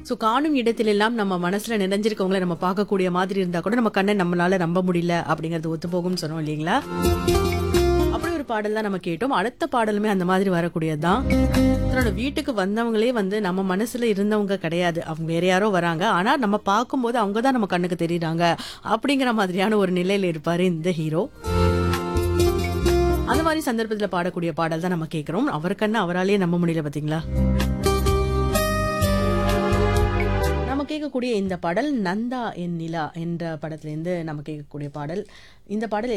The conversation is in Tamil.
ஸோ காணும் இடத்திலெல்லாம் நம்ம மனசுல நிறைஞ்சிருக்கவங்கள நம்ம பார்க்கக்கூடிய மாதிரி இருந்தா கூட நம்ம கண்ணை நம்மளால நம்ப முடியல அப்படிங்கறது ஒத்து போகும்னு சொன்னோம் இல்லைங்களா அப்படி ஒரு பாடல் தான் நம்ம கேட்டோம் அடுத்த பாடலுமே அந்த மாதிரி வரக்கூடியதுதான் தன்னோட வீட்டுக்கு வந்தவங்களே வந்து நம்ம மனசுல இருந்தவங்க கிடையாது அவங்க வேற யாரோ வராங்க ஆனா நம்ம பார்க்கும்போது அவங்க தான் நம்ம கண்ணுக்கு தெரியுறாங்க அப்படிங்கிற மாதிரியான ஒரு நிலையில இருப்பாரு இந்த ஹீரோ அந்த மாதிரி சந்தர்ப்பத்துல பாடக்கூடிய பாடல் தான் நம்ம கேட்கிறோம் அவர் கண்ணு அவராலேயே நம்ப முடியல பாத்தீங்களா நம்ம கேட்கக்கூடிய இந்த பாடல் நந்தா என் நிலா என்ற படத்திலிருந்து நம்ம கேட்கக்கூடிய பாடல் இந்த பாடல்